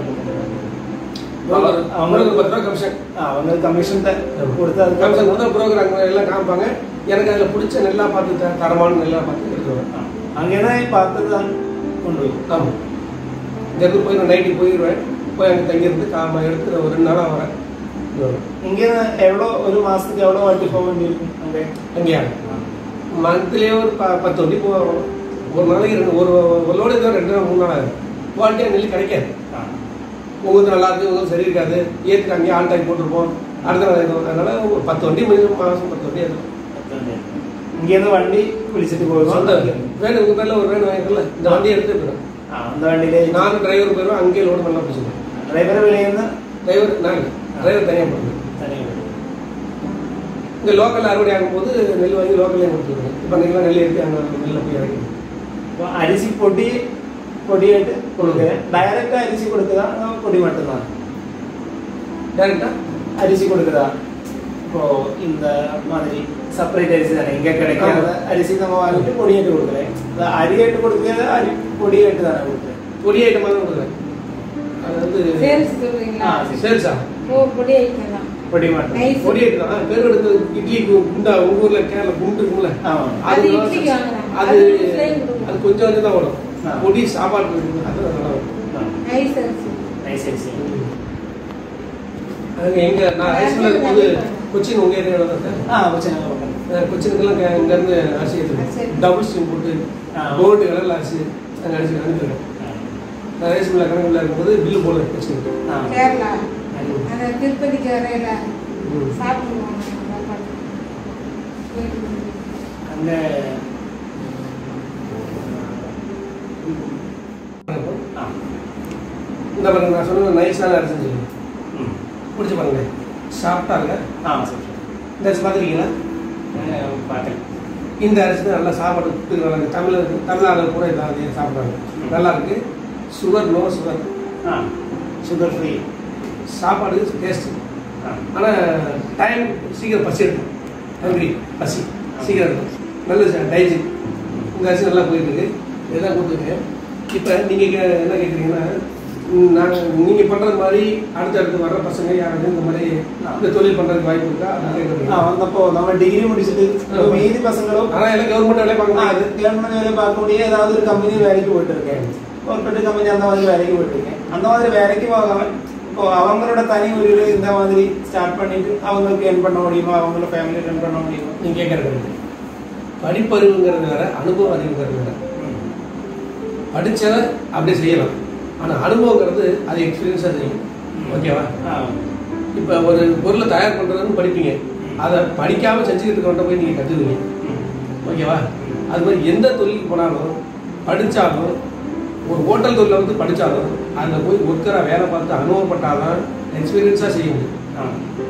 அவங்க- அவங்களுக்கு பத்து ரூபா கமிஷன் ஆ, அவங்க கமிஷன் கொடுத்து கமிஷன் அதுக்கு கொடுத்தா புரோக்கர் அங்கே எல்லாம் காமிப்பாங்க எனக்கு அதில் பிடிச்ச நெல்லா பார்த்து த- தரமான நெல்லா பார்த்து எடுத்துருவேன் அங்கேதான் பார்த்தது தான் கொண்டு போய் ஆமாம் இங்கேருந்து போய் நான் நைட்டு போயிடுவேன் போய் அங்கே தங்கியிருந்து காம எடுத்து ஒரு ரெண்டு நாளாக வரேன் இங்க வருவேன். இங்கே எவ்வளோ ஒரு மாசத்துக்கு எவ்வளோ வட்டி போக வேண்டியிருக்கும் அங்கே அங்கேயா மந்த்லேயே ஒரு ப பத்து வண்டி போவோம் ஒரு நாளைக்கு ரெண்டு ஒரு ஒரு லோடு இருந்தால் ரெண்டு நாள் மூணு நாள் ஆகும் குவாலிட்டியாக நெல் கிடைக்காது உங்களுக்கு நல்லா இருக்கு உங்களுக்கு சரி இருக்காது ஏற்றுக்கு அங்கேயே ஆல் டைம் போட்டிருப்போம் அடுத்த நாள் இது அதனால ஒரு பத்து வண்டி மினிமம் மாதம் பத்து வண்டி ஆகும் இங்கேருந்து வண்டி விളിച്ചിട്ട് போயிடுவோம் சொந்த வேணும் உங்கள் பேரில் ஒரு வேணும் வாங்கிக்கல இந்த வண்டியை எடுத்துட்டு போயிடும் ആ அந்த வண்டியிலே நானும் டிரைவர் போயிடுவோம் அங்கேயே லோடு நல்லா பிடிச்சிடும் ഡ്രൈവറെ വിളിയുന്ന டிரைவர் நான் டிரைவர் தனியாக போடுவேன் இங்கே லோக்கல் அறுவடை ஆகும்போது நெல் வாங்கி லோக்கல்லே கொடுத்துருவேன் இப்போ நீங்களாம் நெல் ஏற்றி அங்கே நெல்லை போய் இறக்கி അപ്പൊ അരിസി പൊടി പൊടിയായിട്ട് കൊടുക്കുക ഡയറക്റ്റ് അരിസി കൊടുക്കുക അതോ പൊടി மட்டும்தான் டேரெக்டாக அரிசி கொடுக்குதா இப்போ இந்த மாதிரி செப்பரேட் அரிசி தானே இங்க கிடைக்காத அரிசி நம்ம வாங்கிட்டு பொடியாയിട്ട് கொடுக்குறேன் அது அரியாയിട്ട് கொடுக்குறது அரி பொடியாയിട്ട് தானே கொடுக்குறேன் பொடி ஐட்டமாக தான் கொடுக்குறேன் அது வந்து சேல்ஸ் சொல்றீங்களா ஆ, சரி. சேல்ஸா ஓ பொடி ஐட்டம் தான் பொடி மாட்டோம் நைஸ் பொடி தான் பேர் எடுத்து இட்லிக்கு குண்டா உங்க ஊர்ல கேரளா குண்டு இருக்குல்ல ஆமா அது அது இட்லிக்கு வாங்குறாங்க. அது அது plain கொடுக்கும். அது கொஞ்சம் கொஞ்சம் தான் வரும் ஆ. பொடி சாப்பாடு இருக்குது அது நல்லா வரும் நைஸ் அரிசி நைஸ் சரி அதுங்க எங்க நான் ஹைஸ்கூல்ல இருக்கும்போது கொச்சின் உங்க ஏரியாவில் தான் இருக்கேன். ஆ கொஞ்சம் நல்லா பண்ணுங்க அஹ் கொச்சினுக்கெல்லாம் இங்க- இங்க இருந்து அரிசி சரி. எடுத்துருக்கேன் டபுள் ஸ்டீம் போட்டு ஆ. கோல்டு கலர்ல அரிசி அங்கே அரிசி அனுப்பிடுறேன் நான் ஹைஸ்கூல்ல கணக்குல இருக்கும்போது பில்லு போல கொச்சினுக்கு ஆ கேரளா அந்த திருப்பதிக்கு வரையில ம். சாப்பிடுவாங்க சாப்பாடு அந்த ஆ இந்த பாருங்க நான் சொன்ன நைஸான அரிசி செஞ்சு ம் பிடிச்சி பாருங்க சாப்பிட்டா இல்ல ஆ சரி இந்த அரிசி பார்த்துருக்கீங்களா பார்த்தேன் இந்த அரிசி தான் நல்லா சாப்பாடு கொடுக்குறாங்க தமிழ் தமிழ்நாடு கூட இதான் அதிகம் சாப்பிட்றாங்க நல்லா இருக்கு சுகர் நோ சுகர் ஆ சுகர் ஃப்ரீ சாப்பாடு டேஸ்ட் ஆ ஆனால் டைம் சீக்கிரம் பசி எடுக்கும் ஹங்கிரி பசி சீக்கிரம் எடுக்கும் நல்ல டைஜன் இந்த அரிசி நல்லா போயிட்டு இருக்கு இதெல்லாம் கொடுத்துருக்கேன் இப்போ நீங்கள் என்ன கேட்குறீங்கன்னா நாங்கள் நீங்கள் பண்ணுறது மாதிரி அடுத்தடுத்து வர்ற பசங்க யாராவது இந்த மாதிரி இந்த தொழில் பண்ணுறதுக்கு வாய்ப்பு இருக்கா ആ அப்படின்னு വന്നപ്പോ നമ്മൾ ഡിഗ്രി முடிச்சிட்டு ஆமா. மீதி பசங்களும் ஆனால் எல்லாம் கவர்மெண்ட் வேலையை பார்க்க ஆ, முடியாது கவர்மெண்ட் வேலை பார்க்கக்கூடிய ஏதாவது ஒரு கம்பெனி வேலைக்கு போயிட்டு இருக்கேன் கார்பரேட் கம்பெனி அந்த மாதிரி வேலைக்கு போயிட்டு இருக்கேன் அந்த மாதிரி வேலைக்கு போகாம இப்போ அவங்களோட தனி ஒரு இந்த மாதிரி ஸ்டார்ட் பண்ணிட்டு அவங்களுக்கு என் பண்ண முடியுமா அவங்களோட ஃபேமிலி ரன் பண்ண முடியுமா நீங்கள் கேட்குறது படிப்பறிவுங்கிறது வேற அனுபவ அறிவுங்கிறது வேற படித்ததை அப்படியே செய்யலாம் ஆனால் அனுபவங்கிறது அது எக்ஸ்பீரியன்ஸாக செய்யும் ஓகேவா ஆ. இப்போ ஒரு பொருளை தயார் பண்ணுறதுன்னு படிப்பீங்க அதை படிக்காமல் செஞ்சுக்கிட்டு இருக்கவன்ட்ட போய் நீங்கள் கற்றுக்குவீங்க ம். ஓகேவா அது மாதிரி எந்த தொழிலுக்கு போனாலும் படித்தாலும் ஒரு ஹோட்டல் தொழிலை வந்து படித்தாலும் அதில் போய் ஒர்க்கராக வேலை பார்த்து அனுபவப்பட்டாதான் எக்ஸ்பீரியன்ஸாக செய்ய முடியும் ஆ.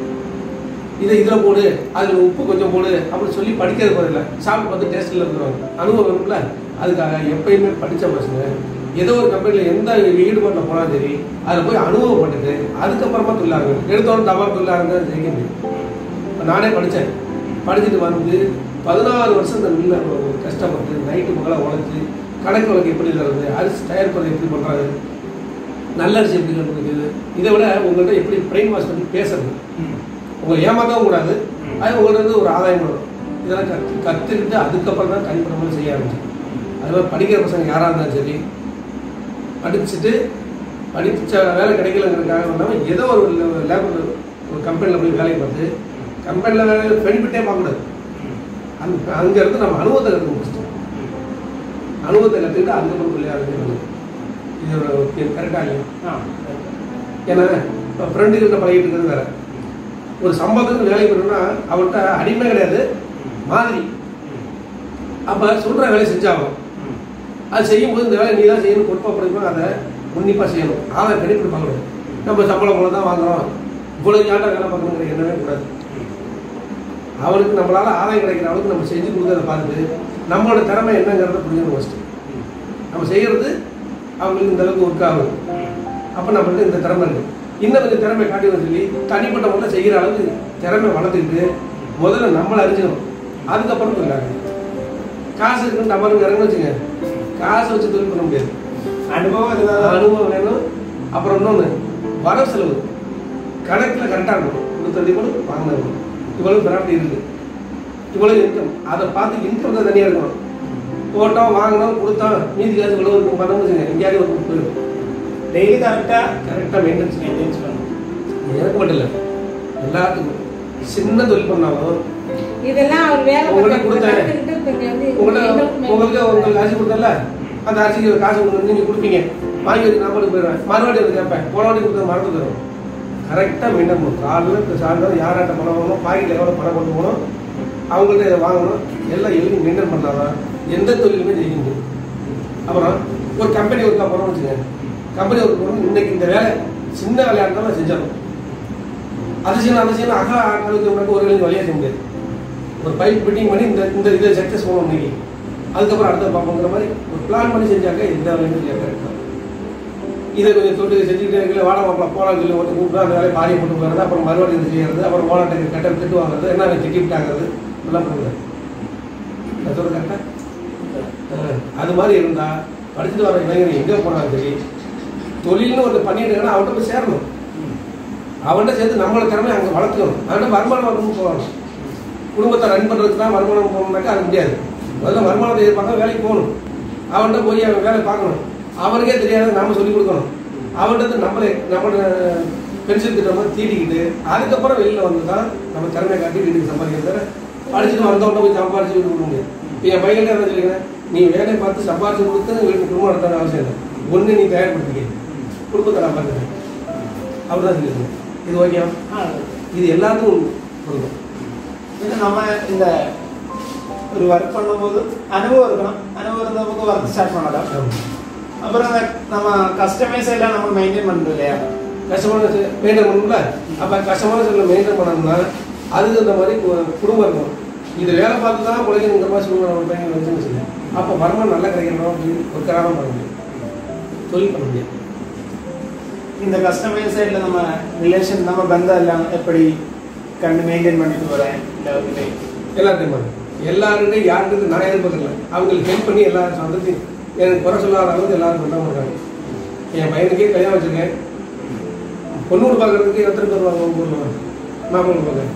இதை இதில் போடு அதில் உப்பு கொஞ்சம் போடு அப்படி சொல்லி படிக்கிறது பதில்ல சாப்பிட்டு பார்த்து டேஸ்ட்டில் இருந்துருவாங்க அனுபவம் வேணும்ல அதுக்காக எப்பயுமே படித்த பசங்க ஏதோ ஒரு கம்பெனியில் எந்த ஈடுபாட்டில் போனாலும் சரி அதில் போய் அனுபவப்பட்டுட்டு அதுக்கப்புறமா தொழிலாங்க எடுத்தோன்னு தபால் தொழிலாங்க செய்ய முடியும் இப்ப நானே படித்தேன் படிச்சுட்டு வந்து பதினாறு வருஷம் இந்த மில்ல கஷ்டப்பட்டு நைட்டு மகளை உழைச்சி கணக்கு வழக்கு எப்படி தருது அரிசி தயாரிப்பதை எப்படி பண்ணுறாரு நல்ல அரிசி எப்படி கண்டுபிடிக்குது இதை விட உங்கள்கிட்ட எப்படி பிரெயின் வாஷ் பண்ணி பேசுறது ம். உங்களை ஏமாற்றவும் கூடாது ம். அது உங்கள்ட்ட இருந்து ஒரு ஆதாயம் வரும் இதெல்லாம் கற்று கற்றுக்கிட்டு அதுக்கப்புறம் தான் தனிப்பட்ட முறையில் செய்ய ஆரம்பிச்சேன் அது மாதிரி படிக்கிற பசங்க யாராக இருந்தாலும் சரி படிச்சுட்டு படிச்ச வேலை கிடைக்கலங்கிறதுக்காக இல்லாமல் ஏதோ ஒரு லேபர் ஒரு கம்பெனியில் போய் வேலைக்கு பார்த்து கம்பெனியில் வேலை பெனிஃபிட்டே பார்க்கக்கூடாது அங்க அங்கேருந்து நம்ம அனுபவத்தை கற்றுக்கணும் ஃபஸ்ட்டு அனுபவத்தை கற்றுக்கிட்டு அதுக்கப்புறம் சொல்லி ஆரம்பிக்கணும் இது கரெக்டாக இல்லையா ஆ. ஏன்னா இப்போ ஃப்ரெண்டுகிட்ட பழகிட்டு இருக்கிறது வேற ஒரு சம்பளத்துக்கு வேலைக்கு போகணும்னா அவர்கிட்ட அடிமை கிடையாது மாதிரி அப்போ சொல்கிற வேலையை செஞ்சாகணும் ம். அது செய்யும்போது இந்த வேலையை நீ தான் செய்யணும் பொறுப்பாக படிக்கணும் அதை உன்னிப்பாக செய்யணும் ஆதார் கணிப்பு பார்க்கணும் நம்ம சம்பளம் இவ்வளோ தான் வாங்குறோம் இவ்வளோ யாண்டா வேலை பார்க்கணுங்கிற எண்ணமே கூடாது அவனுக்கு நம்மளால ஆதாயம் கிடைக்கிற அளவுக்கு நம்ம செஞ்சு கொடுக்கறத பார்த்துட்டு நம்மளோட திறமை என்னங்கிறத புரிஞ்சுக்கணும் ஃபஸ்ட்டு நம்ம செய்கிறது அவங்களுக்கு இந்த அளவுக்கு ஒர்க் ஆகும் அப்போ நம்மள்ட்ட இந்த திறமை இருக்கு இன்னும் கொஞ்சம் திறமை காட்டிக்கணும் சொல்லி தனிப்பட்ட முறையில் செய்கிற அளவுக்கு திறமை வளர்த்துக்கிட்டு முதல்ல நம்மளை அறிஞ்சிக்கணும் அதுக்கப்புறம் தொழிலாங்க காசு இருக்குன்னு டமாருக்கு இறங்க வச்சுங்க காசை வச்சு தொழில் பண்ண முடியாது அனுபவம் இருந்தாதான் அனுபவம் வேணும் அப்புறம் இன்னொன்று வர செலவு கணக்கில் கரெக்டாக இருக்கணும் கொடுத்தது கூட வாங்கினது இவ்வளவு ப்ராப்பர்ட்டி இருக்கு இவ்வளவு இன்கம் அதை பார்த்து இன்கம் தான் தனியாக இருக்கணும் போட்டோம் வாங்கினோம் கொடுத்தோம் மீதி காசு இவ்வளவு இருக்கும் பண்ண வச்சுங்க எங்கேயாவது ஒரு போயிடும் டெய்லி கரெக்டா கரெக்டாக மெயின்டெனன்ஸ் மெயின்டைன்ஸ் பண்ணணும் எனக்கு மட்டும் இல்லை எல்லாத்துக்கும் சின்ன தொழில் பண்ணாலும் இதெல்லாம் அவர் வேலை உங்கள்ட்ட பார்க்கறது கொடுத்தேன். கத்துக்கிட்டு இப்ப இங்க வந்து உங்கள்ட்ட எங்களுக்கு உங்களுக்கு உங்களுக்கு அரிசி கொடுத்தல அந்த அரிசிக்கு ஒரு காசு உங்களுக்கு நீங்கள் கொடுப்பீங்க வாங்கி வச்சு நான் போட்டு போயிடுவேன் மறுபடியும் வந்து கேட்பேன் போன வாட்டி கொடுத்தது மறந்து போயிடும் கரெக்டாக மெயின்டைன் பண்ணணும் காலையில் இப்போ சாயந்தரம் யார்கிட்ட பணம் வாங்கணும் பாக்கெட்டில் எவ்வளோ பணம் கொண்டு போகணும் அவங்கள்ட்ட இதை வாங்கணும் எல்லாம் எழுதி மெயின்டைன் பண்ணாதான் எந்த தொழிலுமே ஜெயிக்க முடியும் அப்புறம் ஒரு கம்பெனி ஒர்க்காக போகிறோம்னு வச்சுங்க கம்பெனி ஒர்க் போகிறோம் இன்னைக்கு இந்த வேலை சின்ன வேலையாக இருந்தாலும் செஞ்சிடணும் அது செய்யணும் அதை செய்யணும் அகல ஆட்களுக்கு உனக்கு ஒரு வேலையும் வழியாக செய்ய முடியாது ஒரு பைப் ஃபிட்டிங் பண்ணி இந்த இந்த இதை சக்ஸஸ் பண்ணணும் இன்னைக்கு அதுக்கப்புறம் அடுத்த பார்ப்போங்கிற மாதிரி ஒரு பிளான் பண்ணி செஞ்சாக்க எந்த வேலையும் இல்லையா கரெக்டாக இதை கொஞ்சம் தொட்டு செஞ்சுக்கிட்டே இருக்கல வாடகை மாப்பிள போகலான்னு சொல்லி ஒருத்தர் கூப்பிட்டு அந்த வேலையை பாதியை போட்டு போகிறது அப்புறம் மறுபடியும் இது செய்யறது அப்புறம் ஓனாட்டுக்கு கட்ட திட்டு வாங்குறது என்ன திட்டி விட்டாங்கிறது எல்லாம் பண்ணுறது அது சொல்ல கரெக்டாக அது மாதிரி இருந்தால் படிச்சுட்டு வர இளைஞர் எங்கே போனாலும் சரி தொழில்னு ஒன்று பண்ணிட்டு அவன்கிட்ட போய் சேரணும் அவன்கிட்ட சேர்த்து நம்மளோட திறமை அங்கே வளர்த்துக்கணும் அவன்கிட்ட வருமானம் வரணும் போகணும் குடும்பத்தை ரன் பண்ணுறதுக்கு தான் வருமானம் போகணும்னாக்கா அது முடியாது முதல்ல வருமானத்தை எதிர்பார்க்க வேலைக்கு போகணும் அவன்கிட்ட போய் அவன் வேலை பார்க்கணும் அவனுக்கே தெரியாத நாம சொல்லிக் கொடுக்கணும் அவன்கிட்ட நம்மளே நம்மளோட பென்ஷன் திட்டம் மாதிரி தீட்டிக்கிட்டு அதுக்கப்புறம் வெளியில் வந்து தான் நம்ம திறமை காட்டி வீட்டுக்கு சம்பாதிக்கிறத படிச்சுட்டு வந்தவன்ட்ட போய் சம்பாரிச்சு வீட்டு கொடுக்க முடியும் இப்போ என் பையன்கிட்ட என்ன சொல்லிக்கிறேன் நீ வேலை பார்த்து சம்பாரிச்சு கொடுத்து வீட்டுக்கு குடும்பம் நடத்தாத அவசியம் இல்லை ஒன்று நீ தயார்படுத்திக்க குடும்பத்தை நான் பார்க்குறேன் அப்படிதான் சொல்லியிருக்கேன் இது ஓகேவா இது எல்லாத்துக்கும் பொருந்தும் പിന്നെ നമ്മ இந்த ஒரு ஒர்க் பண்ணும்போது அனுபவம் இருக்கணும் அனுபவம் இருந்தால் நமக்கு ஒர்க் ஸ்டார்ட் பண்ணலாம் அப்புறம் அந்த நம்ம கஸ்டமைஸ் எல்லாம் நம்ம மெயின்டைன் பண்ணுறோம் இல்லையா கஷ்டமான மெயின்டைன் பண்ணணும்ல அப்போ கஷ்டமான சூழ்நிலை மெயின்டைன் பண்ணணும்னா அதுக்கு இந்த மாதிரி கு- குடும்பம் இருக்கணும் இது வேலை பார்த்து தான் பிழைக்கணுங்கிற மாதிரி சூழ்நிலை நம்ம பையன் வச்சுன்னு சொல்லி அப்போ வருமானம் நல்லா கிடைக்கணும் அப்படின்னு ஒரு கராரம் பண்ண முடியும் தொழில் பண்ண முடியும் இந்த கஸ்டமைஸ் சைடில் நம்ம ரிலேஷன் நம்ம பந்தம் எல்லாம் எப்படி கண்டு மெயின்டைன் பண்ணிட்டு போகிறேன் இல்லை எல்லாத்தையும் பண்ணு எல்லாருக்கிட்டையும் யாருக்கிட்ட நான் எதிர்பார்க்கல அவங்களுக்கு ஹெல்ப் பண்ணி எல்லா சந்தத்தையும் எனக்கு குறை சொல்லாத அளவுக்கு எல்லாரும் பண்ண மாட்டாங்க என் பையனுக்கே கல்யாணம் வச்சிருக்கேன் பொண்ணு வீடு பார்க்கறதுக்கு எத்தனை பேர் வருவாங்க உங்க ஊர்ல மாமூல் பார்க்க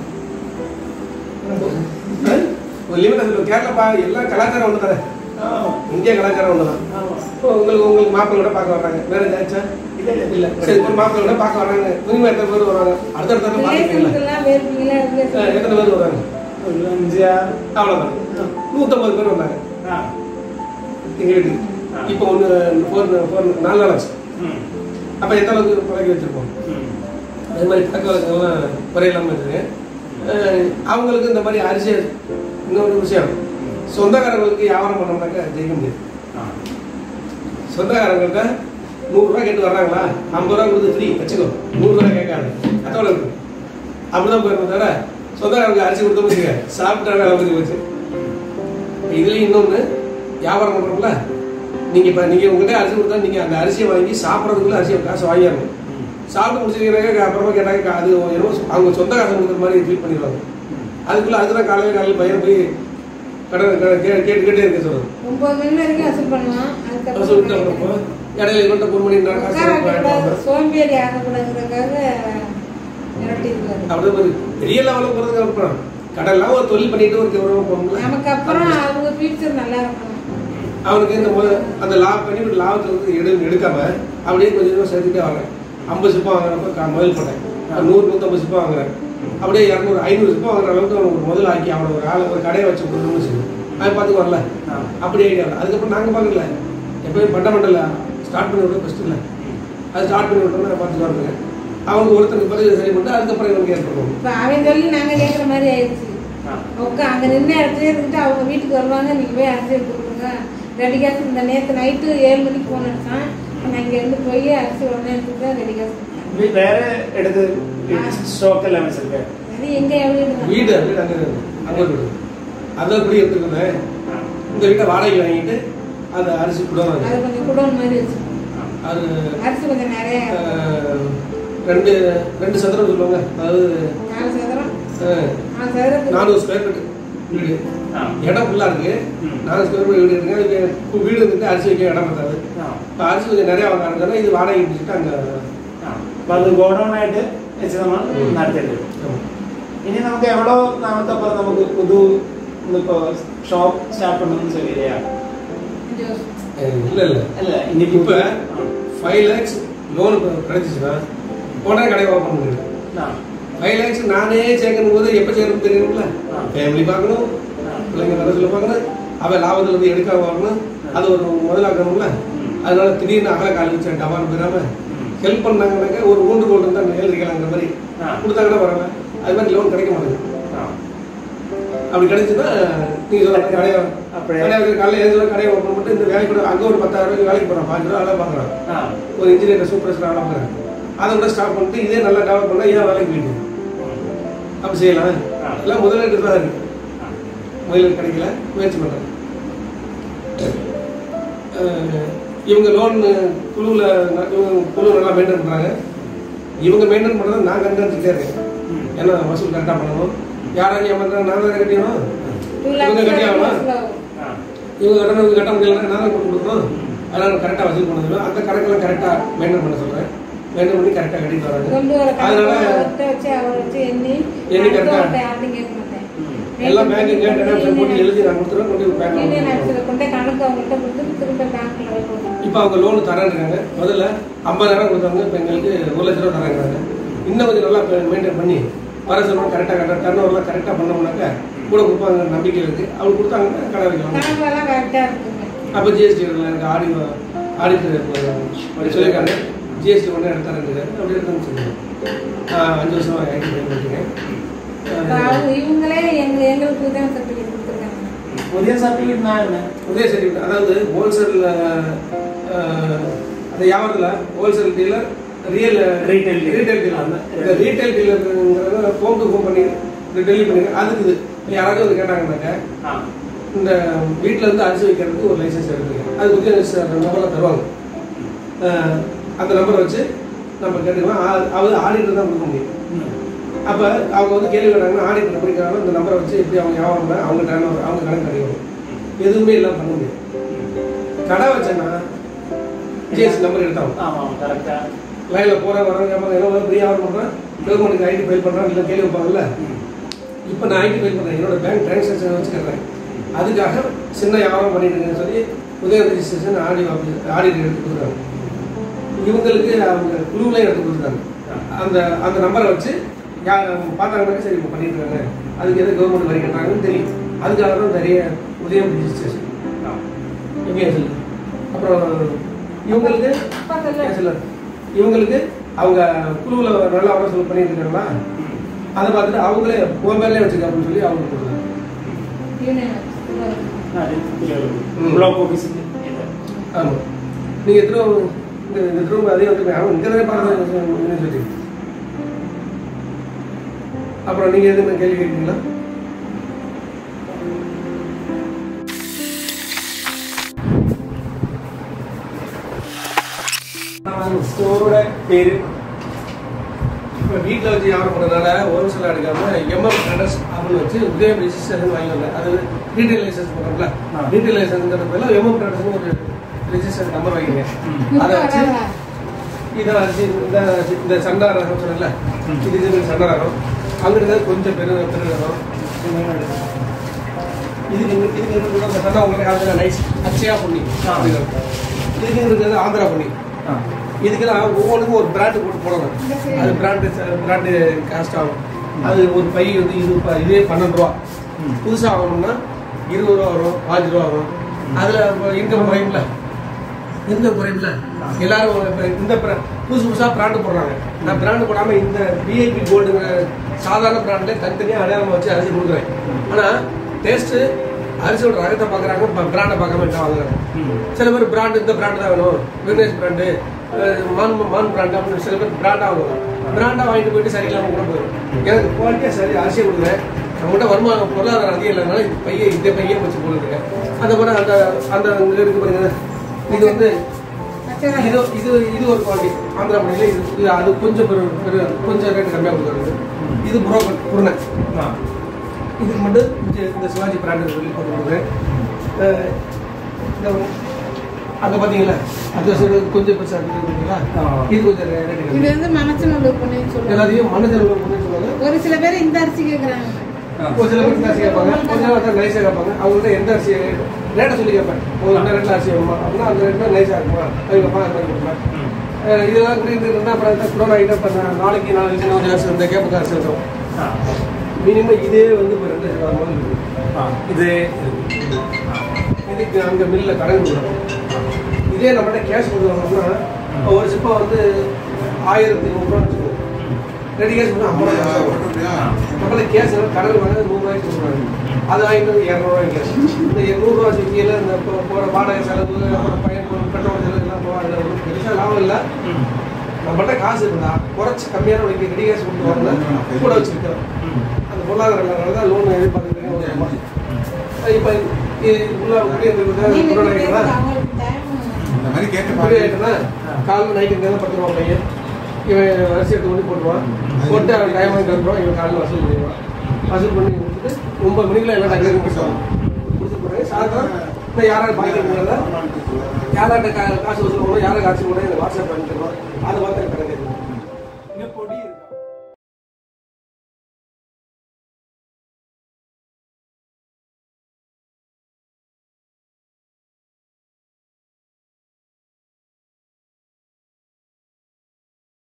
ஒரு லிமிட் அதில் கேரளா பா எல்லா கலாச்சாரம் ஒன்று தானே இந்திய கலாச்சாரம் ஒன்று தான் இப்போ உங்களுக்கு உங்களுக்கு மாப்பிள்ளை பார்க்க வர்றாங்க வேற ஏதாச்சும் இல்லை இல்லை இல்லை சரி ஒரு மாப்பிள்ளை பார்க்க வர்றாங்க மினிமம் எத்தனை பேர் வருவாங்க அடுத்தடுத்த பார்த்துருக்கீங்களா ரிலேஷனுக்கெல்லாம் வேறுபீங்களா எத்தனை பேர் வருவாங்க ஒரு அஞ்சு ஆறு அவ்வளோதான் நூற்றம்பது பேர் வந்தாங்க ஆ எங்க வீட்டுக்கு ஆ. இப்போ ஒன்று ஃபோர் ஃபோர் நாலு நாள் ஆச்சு ம் அப்போ எந்த அளவுக்கு பழகி வச்சிருப்போம் ம் அது மாதிரி பழக்க வழக்கங்கள்லாம் குறையில்லாமல் இருக்குது அஹ் அவங்களுக்கு இந்த மாதிரி அரிசி இன்னொரு விஷயம் சொந்தக்காரங்களுக்கு வியாபாரம் பண்ணோம்னாக்கா ஜெயிக்க முடியாது ஆ சொந்தக்காரங்கள்ட்ட நூறுரூவா கேட்டு வர்றாங்களா ஐம்பது ரூபா கொடுத்து ஃப்ரீ வச்சுக்கோ நூறுரூவா கேட்காது அதோட இருக்கு அப்படிதான் போயிருந்தோம் தவிர சொந்தக்காரங்களுக்கு அரிசி கொடுத்தோம் வச்சுக்க சாப்பிட்டா வேலை முடிஞ்சு போச்சு இதுலேயும் இன்னொன்று வியாபாரம் பண்ணுறோம்ல நீங்கள் இப்போ நீங்கள் உங்கள்கிட்ட அரிசி கொடுத்தா நீங்கள் அந்த அரிசியை வாங்கி சாப்பிட்றதுக்குள்ள அரிசியை காசு வாங்கிடணும் சாப்பிட்டு முடிச்சிருக்கிறாங்க அப்புறமா கேட்டாங்க அது என்னமோ அவங்க சொந்த காசு கொடுக்குற மாதிரி ஃபீல் பண்ணிடுவாங்க அதுக்குள்ள அதுக்கு தான் காலையில் காலையில் பையன் போய் கடை கடை கே- கேட்டு கேட்டே இருக்க சொல்றது ஒன்பது மணி வரைக்கும் வசூல் பண்ணுவான் அதை சொல்லிட்டு அப்புறமா இடையில இவன்ட்ட ஒரு மணி நேரம் காசு வாங்கிட்டு உட்காரக்கூடாது வாங்க. சோம்பேறி ஆகக்கூடாதுங்கிறதுக்காக மிரட்டி இருக்காரு அப்படியே ஒரு பெரிய லெவலில் போகிறதுக்கு அப்புறம் கடல்லாம் ஒரு தொழில் பண்ணிட்டு ஒரு கௌரவம் போகணும்ல நமக்கு அப்புறம் அவங்க ஃபியூச்சர் நல்லா இருக்கணும் அவனுக்கு இந்த முத அந்த லாபம் பண்ணி ஒரு லாபத்துல இருந்து எடு எடுக்காம அப்படியே கொஞ்சம் கொஞ்சம் சேர்த்துட்டே வரேன் ஐம்பது சிப்பம் வாங்குறப்ப கா- முதல் போட்டேன் நூறு நூற்றம்பது சிப்பம் வாங்குறேன் அப்படியே இரநூறு ஐநூறு சிப்பம் வாங்குற அளவுக்கு அவனுக்கு ஒரு முதல் ஆக்கி அவனை ஒரு ஆளை ஒரு கடையை வச்சு கொடுக்கணும்னு சொல்லி அவன் பார்த்து வரல ஆ. அப்படி ஐடியா இல்லை அதுக்கப்புறம் நாங்கள் பார்க்கல எப்பயும் ஃபண்டமெண்டல் ஸ்டார்ட் பண்ணி விட ஃபஸ்ட்டு இல்லை அது ஸ்டார்ட் பண்ணி விட்டோம்னா நான் பார்த்துட்டு வரேங்க அவனுக்கு ஒருத்தனுக்கு பிறகு சரி பண்ணிட்டு அதுக்கப்புறம் இவனுக்கு ஏற்படுவோம் இப்போ அவன் சொல்லி நாங்கள் கேட்குற மாதிரி ஆயிடுச்சு ஆ உட்கா அங்கே நின்று இடத்துல இருந்துட்டு அவங்க வீட்டுக்கு வருவாங்க நீங்கள் போய் அரிசி எடுத்து கொடுங்க ரெடி காசு இந்த நேற்று நைட்டு ஏழு மணிக்கு ஃபோன் அடிச்சான் நான் இங்கேருந்து போய் அரிசி உடனே எடுத்துட்டு தான் ரெடி காசு கொடுத்தேன் இது வேற எடுத்து ஸ்டாக் எல்லாம் வச்சிருக்கேன் அது எங்கே எவ்வளோ வீடு வீடு அங்கே இருக்கு அங்கே வீடு அதை எப்படி எடுத்துக்கணும் இந்த வீட்டை வாடகை வாங்கிட்டு அந்த அரிசி அது குடோன் கொஞ்சம் குடோன் மாதிரி வச்சுக்கணும் அது அரிசி கொஞ்சம் நிறைய அஹ், ரெண்டு ரெண்டு சதுரம் சொல்லுவாங்க அதாவது நாலு சதுரம் அஹ், நாலு சதுரத்துக்கு நானூறு ஸ்கொயர் ஃபீட் வீடு இடம் ஃபுல்லாக இருக்கு ம். நாலு ஸ்கொயர் ஃபீட் வீடு இருக்கு அதுக்கு இப்போ வீடு இருந்துட்டு அரிசி வைக்க இடம் பத்தாது இப்போ அரிசி கொஞ்சம் நிறையா வாங்க ஆரம்பிச்சோன்னா இது வாடகை விட்டுட்டு அங்கே അപ്പൊ അത് ഗോഡൗൺ ആയിട്ട് വെച്ച് നമ്മൾ നടത്തിയിട്ട് ഇനി നമുക്ക് എവ്വളോ നാമത്തപ്പോ നമുക്ക് പുതു ഇന്നിപ്പോ ഷോപ്പ് സ്റ്റാർട്ട് பண்ணணும்னு சொல்லியா கொஞ்சம் இல்லை இல்லை അല്ല ഇനി இப்போ ஃபைவ் லேக்ஸ் லோன் கிடைச்சிச்சுன்னா உடனே கடை ஓப்பன் பண்ணிடுவேன் ஃபைவ் லேக்ஸ் நானே சேர்க்கணும் போது எப்போ சேர்க்கணும் தெரியணும்ல ஆ. ஃபேமிலி பார்க்கணும் பிள்ளைங்க வர சொல்ல பார்க்கணும் அவன் லாபத்துல இருந்து எடுக்க பார்க்கணும் அது ஒரு முதலாக்கணும்ல அதனால திடீர்னு அகல கால் வச்சு டபால் போயிடாம ஹெல்ப் பண்ணாங்கன்னாக்க ஒரு ஊண்டு கோல் இருந்தால் எழுதிக்கலாங்கிற மாதிரி ஆ. கொடுத்தாங்கன்னா பரவாயில்ல அது மாதிரி லோன் கிடைக்க மாட்டேங்குது அப்படி கிடைச்சுன்னா நீங்க சொல்ற மாதிரி கடையை அப்படியே. கடையை வைக்கிற காலையில் எழுந்து கடையை ஓப்பன் பண்ணிட்டு இந்த வேலைக்கு கூட அங்கே ஒரு பத்தாயிரம் ரூபாய்க்கு வேலைக்கு போகிறான் பாஞ்சு ரூபா வேலை பார்க்குறான் ஒரு இன்ஜினியர் சூப்பர்ஸ்டார் வேலை பார்க்குறேன் அதை கூட ஸ்டாப் பண்ணிட்டு இதே நல்லா டெவலப் பண்ணால் ஏன் வேலைக்கு போயிட்டு அப்படி செய்யலாம் ஆ. எல்லாம் முதலீட்டு தான் இருக்கு முதலீடு கிடைக்கல முயற்சி பண்ணுறேன் இவங்க லோன் குழுவில் இவங்க குழு நல்லா மெயின்டைன் பண்ணுறாங்க இவங்க மெயின்டைன் பண்ணுறத நான் கண்காணிச்சுட்டே இருக்கேன் ஏன்னா வசூல் கரெக்டாக பண்ணணும் யாராவது ஏமாந்தாங்க நான் தான் கட்டியணும் டூ இவங்க கட்டி ஆகணும் லேக்ஸ் இவங்க கட்டணம் கட்ட முடியலன்னா நான் தான் கொடுத்து கொடுக்கணும் அதெல்லாம் கரெக்டாக வசூல் பண்ண அந்த கணக்கெல்லாம் கரெக்டாக மெயின்டைன் பண்ண சொல்கிறேன் மெயின்டைன் பண்ணி கரெக்டாக கட்டிட்டு வராங்க கொண்டு வர அதனால அவர்கிட்ட வச்சு அவரை வச்சு எண்ணி எண்ணி அடுத்து correct ஆ- அவர்கிட்ட யார்ட்டையும் கேட்க மாட்டேன் எல்லாம் பேங்க்கு கேட்டு போட்டு எழுதி நான் கொடுத்துருவேன் கொண்டு போய் பேங்க் யூனியன் ஆஃபீஸில் கொண்டு கணக்கு அவங்கள்ட்ட கொடுத்து திரும்ப பேங்க்ல வைக்கணும் இப்போ அவங்க லோன் தரேன்றாங்க முதல்ல ஐம்பதாயிரம் கொடுத்தாங்க இப்போ எங்களுக்கு ஒரு லட்ச ரூபா தராங்கிறாங்க இன்னும் கொஞ்சம் நல்லா மெயின்டைன் பண்ணி வர சொல்லுவோம் கரெக்டாக கரெக்டாக டர்ன் ஓவர்லாம் கரெக்டாக பண்ணோம்னாக்கா கூட கொடுப்பாங்க நம்பிக்கை இருக்குது அவங்க கொடுத்தாங்கன்னா கடை வைக்கலாம் கணக்கெல்லாம் கரெக்டாக இருக்குங்க அப்போ ஜிஎஸ்டி எனக்கு ஆடி ஆடிட்டர் சொல்லியிருக்காங்க ஜிஎஸ்டி ஒன்றே எடுத்தாருங்க அப்படி எடுத்தான்னு சொல்லுவாங்க அஞ்சு வருஷம் ஐடி பண்ணிருக்கேன் அப்ப அவங்க இவங்களே எங்க எங்களுக்கு உதவி சர்டிஃபிகேட் கொடுத்துருக்காங்க புதிய சர்டிஃபிகேட் நான் என்ன உதய சர்டிஃபிகேட் அதாவது ஹோல்சேல் அந்த வியாபாரத்தில் wholesale dealer real Retail dealer. Retail dealer இந்த ரீட்டைல் டீலருங்கிறத ஃபோன் டு ஃபோன் பண்ணி டெலிவரி பண்ணி அதுக்கு இது இப்ப யாராவது வந்து கேட்டாங்கன்னாக்க ஆ இந்த வீட்டில் இருந்து அரிசி வைக்கிறதுக்கு ஒரு லைசன்ஸ் எடுத்துருக்கேன் அது உதய நம்பரில் தருவாங்க அஹ், அந்த நம்பரை வச்சு நம்ம கேட்டுக்கலாம் ஆ- அது ஆடிட்டர் தான் கொடுக்க முடியும் ம். அப்போ அவங்க வந்து கேள்வி கேட்டாங்கன்னா ஆடிட்டர் படிக்கிறாங்க இந்த நம்பரை வச்சு எப்படி அவங்க வியாபாரம் பண்ண அவங்க turn over, அவங்க கணக்கு அடிக்கணும் எதுவுமே இல்லாமல் பண்ண முடியும் கடை வச்சேன்னா ஜிஎஸ்டி நம்பர் எடுத்தாங்க ஆமா கரெக்டா லைனில் போகிறேன் வரேன் கேட்பாங்க என்ன ஃப்ரீ வியாபாரம் பண்ணுறேன் கவர்மெண்ட்டுக்கு ஐடி ஃபைல் பண்ணுறேன் இல்லை கேள்வி வைப்பாங்கல்ல இப்போ நான் ஐடி ஃபைல் பண்ணுறேன் என்னோட பேங்க் டிரான்சாக்ஷன் வச்சுக்கிறேன் அதுக்காக சின்ன வியாபாரம் பண்ணிட்டு இருக்கேன்னு சொல்லி உதய ரெஜிஸ்ட்ரேஷன் ஆடி ஆஃபீஸ் ஆடிட்டர் எடுத்து கொடுக்குறாங்க இவங்களுக்கு அவங்க குழுவிலையும் எடுத்து கொடுத்துருக்காங்க அந்த அந்த நம்பரை வச்சு யார் பார்த்தாங்கன்னாக்க சரி இப்போ பண்ணிட்டு இருக்காங்க அதுக்கு எது கவர்மெண்ட் வரி கட்டுறாங்கன்னு தெரியும் அதுக்காக தான் நிறைய உதயம் ரெஜிஸ்ட்ரேஷன் எங்கே சொல்லு அப்புறம் இவங்களுக்கு பக்கத்துல ஏன் சொல்லு? இவங்களுக்கு அவங்க குழுவில் நல்லா அவசரம் பண்ணிட்டு இருக்காங்களா அதை பார்த்துட்டு அவங்களே உன் பேர்லேயே வச்சுக்க அப்படின்னு சொல்லி அவங்க கொடுக்குறாங்க யூனியன் ஆஃபீஸ் பிளாக் ஆஃபீஸ் ஆமாம் நீங்கள் எத்தனை இந்த இந்த ரூம் அதே வந்து அவன் இங்கே தானே பார்த்து சொல்லி அப்புறம் நீங்கள் எதுவும் கேள்வி கேட்குறீங்களா ஸ்டோரோட பேரு இப்போ வீட்டில் வச்சு வியாபாரம் பண்ணுறதுனால ஒரு சில எடுக்காம எம்எம் ட்ரேடர்ஸ் அப்படின்னு வச்சு உதயம் ரிஜிஸ்ட்ரேஷன் வாங்கி வந்தேன் அது ரீட்டைல் லைசன்ஸ் பண்ணுறோம்ல ஆ. ரீட்டைல் லைசன்ஸ்ங்கிற பேரில் எம்எம் ட்ரேடர்ஸ்னு ஒரு ரிஜிஸ்ட்ரேஷன் நம்பர் வாங்கிங்க அதை வச்சு இதை வச்சு இந்த இந்த சண்டா ரகம் சொன்னல ம். இது இது சண்டா ரகம் அங்கிட்டு கொஞ்சம் பெரு பெரு ரகம் இதுக்கு இங்க- இதுக்கு இருக்கிறது அந்த சண்டா உங்களுக்கு காலத்தில் நைஸ் அச்சையா பொண்ணி ஆ. இதுக்கு இருக்கிறது ஆந்திரா பொண்ணி இதுக்கெல்லாம் ஒவ்வொன்றுக்கும் ஒரு பிராண்டு போட்டு போடணும் அது பிராண்டு பிராண்டு காஸ்ட் ஆகும் அது ஒரு பை வந்து இது ப- இதே பன்னெண்டு ரூபா ம். புதுசாக ஆகணும்னா இருபது ரூபா வரும் பாஞ்சு ரூபா வரும் அதில் இன்கம் குறையும்ல இன்கம் குறையும்ல எல்லாரும் இப்ப இந்த பிர- புதுசு புதுசாக பிராண்டு போடுறாங்க நான் பிராண்டு போடாமல் இந்த விஐபி கோல்டுங்கிற சாதாரண பிராண்டில் தனித்தனியாக அடையாளமாக வச்சு அரிசி கொடுக்குறேன் ஆனால் டேஸ்ட்டு அரிசியோட ரகத்தை பார்க்குறாங்க பிராண்டை பார்க்காம என்ன வாங்குறாங்க சில பேர் பிராண்டு இந்த பிராண்டு தான் வேணும் விக்னேஷ் பிராண்டு மான் மான் பிராண்டு அப்படின்னு சில பேர் பிராண்டாக வாங்குவாங்க பிராண்டாக வாங்கிட்டு போயிட்டு சரியில்லாமல் கூட போயிடும் எனக்கு குவாலிட்டியாக சரி அரிசியை கொடுக்குறேன் நம்மகிட்ட வருமானம் பொருளாதாரம் அதிகம் இல்லைனால இந்த பையன் இந்த பையன் வச்சு போட்டுருக்கேன் அந்த மாதிரி அந்த அந்த இங்க இருக்கு பாருங்க இது வந்து இது இது இது ஒரு குவாலிட்டி ஆந்திரா மொழியில இது இது அது கொஞ்சம் பெரு பெரு கொஞ்சம் ரேட் கம்மியாக கொடுக்குறது இது புரோக்கன் குருணை இதுக்கு மட்டும் இந்த- இந்த சிவாஜி பிராண்ட் சொல்லி போட்டு கொடுக்குறேன் அஹ் இந்த அங்கே பார்த்தீங்களா அது சைடு கொஞ்சம் பெருசாக இருக்குங்களா ஆ. இது கொஞ்சம் ரேட் இது கம்மி வந்து மனச்சநல்லூர் பொண்ணுன்னு சொல்லுவாங்க எல்லாத்தையும் மனதில் பொண்ணு சொல்லுவாங்க ஒரு சில பேர் இந்த அரிசி கேட்குறாங்க ஒரு சில பேர் இந்த அரிசி கேட்பாங்க ஒரு சில பேர் நைஸாக கேட்பாங்க அவங்கள்ட்ட எந்த அரிசி ரேட்டை சொல்லி கேட்பேன் ஒரு என்ன ரேட்டில் அரிசி வேணுமா அப்படின்னா அந்த ரேட்டில் நைஸாக இருக்குமா அதுக்கு பார்த்து பண்ணி கொடுப்பேன் அஹ் இதெல்லாம் கிரீன் இருந்தால் அப்புறம் குரோனா ஐட்டம் இப்போ நாளைக்கு நாளைக்கு இன்னும் கொஞ்சம் அரிசி வந்து கேட்பு அரிசி வந்துடும் மினிமம் இதே வந்து இப்போ ரெண்டு லட்சம் மாதிரி இருக்குது இது இதுக்கு அங்கே மில்லில் கடன் கொடுக்குறோம் இதே நம்மகிட்ட கேஷ் கொடுக்குறோம்னா ஒரு சிப்பா வந்து ஆயிரத்தி நூறுரூவா வச்சுக்கோங்க ரெடி கேஷ் வந்து ஐம்பது ரூபா ஆகும். நம்மள கேஸ் கடன் வாங்க நூறுரூவாய்க்கு கொடுக்குறாங்க அது வாங்கிட்டு வந்து இரநூறுவாய் கேஸ் இந்த நூறுரூவா சிக்கியில் இந்த இப்போ போகிற வாடகை செலவு அப்புறம் பயன் பெட்ரோல் செலவு எல்லாம் போக அதில் ஒன்றும் பெருசாக லாபம் இல்லை நம்மகிட்ட காசு இருந்தா குறைச்சி கம்மியான வைக்க ரெடி கேஷ் கொடுத்து வாங்கினா கூட வச்சிருக்கிறோம் அந்த பொருளாதார இல்லாதனால தான் லோன் எதிர்பார்க்குறீங்க இப்போ இதுக்குள்ள நீங்க கொரோனா கேட்குறது ஆயிடுமா அவங்களுக்கு டைம் இந்த மாதிரி கேட்டு இப்படி பாருங்க ஆயிட்டுனா காலைல நைட்டு இருந்தாலும் பத்து ரூபா பையன் இவன் அரிசி எடுத்து கொண்டு போட்டுருவான் போட்டு அவன் டைம் வாங்கி தருவான் இவன் காலையில் வசூல் பண்ணிடுவான் வசூல் பண்ணி கொடுத்துட்டு ஒன்பது மணிக்குள்ள எல்லாம் டக்கு கொடுத்துருவான் கொடுத்து போகிறேன் சாயந்தரம் இன்னும் யாராவது பாய்க்கிறத யாராட்ட கா காசு வசூல் பண்ணணும் யாரை காசு கூட எனக்கு வாட்ஸ்அப் பண்ணிக்கிறோம் அதை பார்த்து எனக்கு கணக்கு